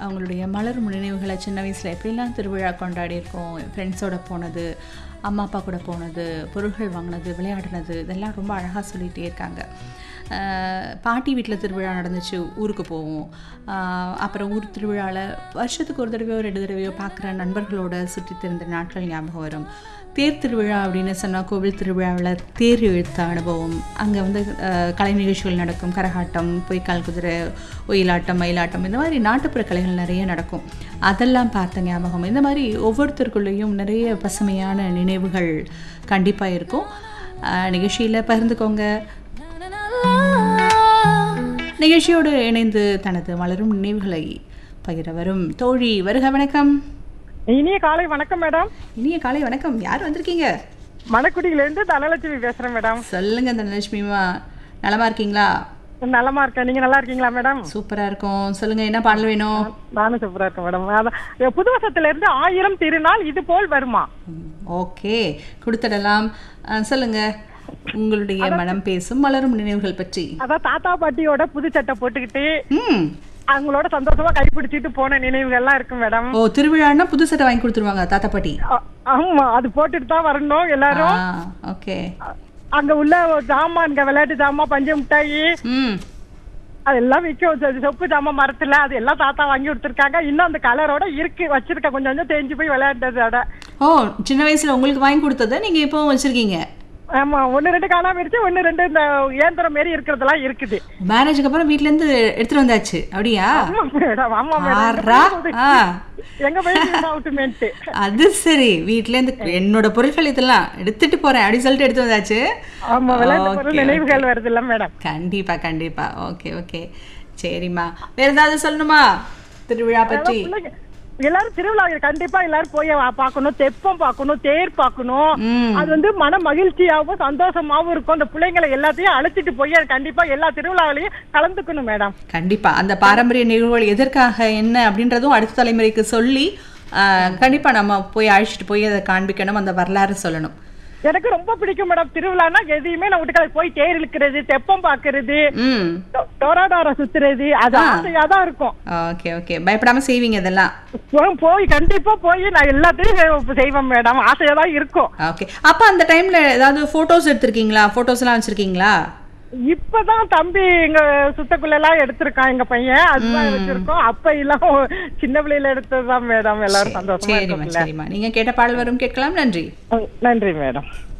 அவங்களுடைய மலரும் நினைவுகளை சின்ன வயசில் எப்படிலாம் திருவிழா கொண்டாடியிருக்கோம் ஃப்ரெண்ட்ஸோட போனது அம்மா அப்பா கூட போனது பொருட்கள் வாங்கினது விளையாடினது இதெல்லாம் ரொம்ப அழகாக சொல்லிகிட்டே இருக்காங்க அஹ், பாட்டி வீட்டில் திருவிழா நடந்துச்சு ஊருக்கு போவோம் அஹ், அப்புறம் ஊர் திருவிழாவில் வருஷத்துக்கு ஒரு தடவையோ ரெண்டு தடவையோ பார்க்குற நண்பர்களோட சுற்றி திரிந்த நாட்கள் ஞாபகம் வரும் தேர் திருவிழா அப்படின்னு சொன்னால் கோவில் திருவிழாவில் தேர் இழுத்த அனுபவம் அங்கே வந்து அஹ், கலை நிகழ்ச்சிகள் நடக்கும் கரகாட்டம் பொய்க்கால் குதிரை ஒயிலாட்டம் மயிலாட்டம் இந்த மாதிரி நாட்டுப்புற கலைகள் நிறைய நடக்கும் அதெல்லாம் பார்த்த ஞாபகம் இந்த மாதிரி ஒவ்வொருத்தருக்குள்ளேயும் நிறைய பசுமையான நினைவுகள் கண்டிப்பாக இருக்கும் நிகழ்ச்சியில் பகிர்ந்துக்கோங்க நிகழ்ச்சியோடு இணைந்து தனது மலரும் நினைவுகளை பகிர வரும் தோழி வருக வணக்கம் இனிய காலை வணக்கம் மேடம் இனிய காலை வணக்கம் யார் வந்திருக்கீங்க மணக்குடியில இருந்து தனலட்சுமி பேசுறேன் மேடம் சொல்லுங்க தனலட்சுமிமா நலமா இருக்கீங்களா நலமா இருக்கேன் நீங்க நல்லா இருக்கீங்களா மேடம் சூப்பரா இருக்கும் சொல்லுங்க என்ன பாடல் வேணும் நானும் சூப்பரா இருக்கேன் மேடம் அதான் புது வருஷத்துல இருந்து ஆயிரம் திருநாள் இது போல் வருமா ஓகே கொடுத்துடலாம் அஹ், சொல்லுங்க உங்களுடைய மனம் பேசும் மலரும் நினைவுகள் பற்றி அதான் தாத்தா பாட்டியோட புது சட்டை போட்டுக்கிட்டு ம் அவங்களோட சந்தோஷமா கைப்பிடிச்சிட்டு போன நினைவுகள்லாம் இருக்கு மேடம் ஓ திருவிழான்னா புது சட்டை வாங்கி கொடுத்துருவாங்க தாத்தா பாட்டி ஆ- ஆமா அது போட்டுட்டு தான் வரணும் எல்லாரும் ஆ ஓகே அங்க உள்ள ஜாமான்ங்க விளையாட்டு ஜாமான் பஞ்சு மிட்டாயி ம் அதெல்லாம் விற்கும் சொ- சொப்பு ஜாமான் மரத்துல அது எல்லாம் தாத்தா வாங்கி கொடுத்துருக்காங்க இன்னும் அந்த கலரோட இருக்கு வச்சிருக்கேன் கொஞ்சம் கொஞ்சம் தேஞ்சு போய் விளையாண்டதோட ஓ சின்ன வயசுல உங்களுக்கு வாங்கி கொடுத்ததை நீங்க இப்போ வச்சிருக்கீங்க ஆமா ஒண்ணு ரெண்டு காணாம இருச்சு ஒண்ணு ரெண்டு இந்த இயந்திரம் மாரி இருக்கிறதெல்லாம் இருக்குது மேரேஜுக்கு அப்புறம் வீட்ல இருந்து எடுத்துட்டு வந்தாச்சு அப்படியா ஆமா மேடம் ஆமா ஆறா ஆ மேடம் எங்க போய் அவுட்மெண்ட் அது சரி வீட்ல இருந்து என்னோட பொருட்கள் இதெல்லாம் எடுத்துட்டு போறேன் அப்படி சொல்லிட்டு எடுத்து வந்தாச்சு ஆமா விளையாட்டு Okay, பொருள் நினைவுகள் வருது இல்ல மேடம் கண்டிப்பா கண்டிப்பா ஓகே ஓகே சரிம்மா வேற ஏதாவது சொல்லணுமா திருவிழா பற்றி பிள்ளைங்க எல்லாரும் திருவிழா கண்டிப்பா எல்லாரும் போய் வா- பார்க்கணும் தெப்பம் பார்க்கணும் தேர் பார்க்கணும் ம் அது வந்து மன மகிழ்ச்சியாவும் சந்தோஷமாவும் இருக்கும் அந்த பிள்ளைங்களை எல்லாத்தையும் அழைச்சிட்டு போய் அது கண்டிப்பா எல்லா திருவிழாவிலையும் கலந்துக்கணும் மேடம் கண்டிப்பா அந்த பாரம்பரிய நிகழ்வுகள் எதற்காக என்ன அப்படின்றதும் அடுத்த தலைமுறைக்கு சொல்லி ஆஹ், கண்டிப்பா நம்ம போய் அழைச்சிட்டு போய் அதை காண்பிக்கணும் அந்த வரலாறு சொல்லணும் எனக்கு ரொம்ப பிடிக்கும் மேடம் திருவிழானா எதையுமே நான் வீட்டுக்கார போய் தேர் இழுக்கிறது தெப்பம் பாக்குறது ம் டொராடார சுத்துறது அது ஆசையா தான் இருக்கும் ஓகே ஓகே பயப்படாம செய்வீங்க இதெல்லாம் போ- போய் கண்டிப்பா போய் நான் எல்லாத்தையும் செய்- செய்வேன் மேடம் ஆசையா தான் இருக்கும் ஓகே அப்ப அந்த டைம்ல ஏதாவது போட்டோஸ் எடுத்திருக்கீங்களா போட்டோஸ் எல்லாம் வச்சிருக்கீங்களா இப்பதான் தம்பி எங்க சுத்தக்குள்ள எல்லாம் எடுத்திருக்கான் எங்க பையன் அதுதான் வச்சிருக்கோம் அப்ப எல்லாம் சின்ன பிள்ளையில எடுத்ததுதான் மேடம் எல்லாரும் சந்தோஷமா சரிம்மா இருக்கும் சரிம்மா நீங்க கேட்ட பாடல் வரும் கேட்கலாம் நன்றி நன்றி மேடம்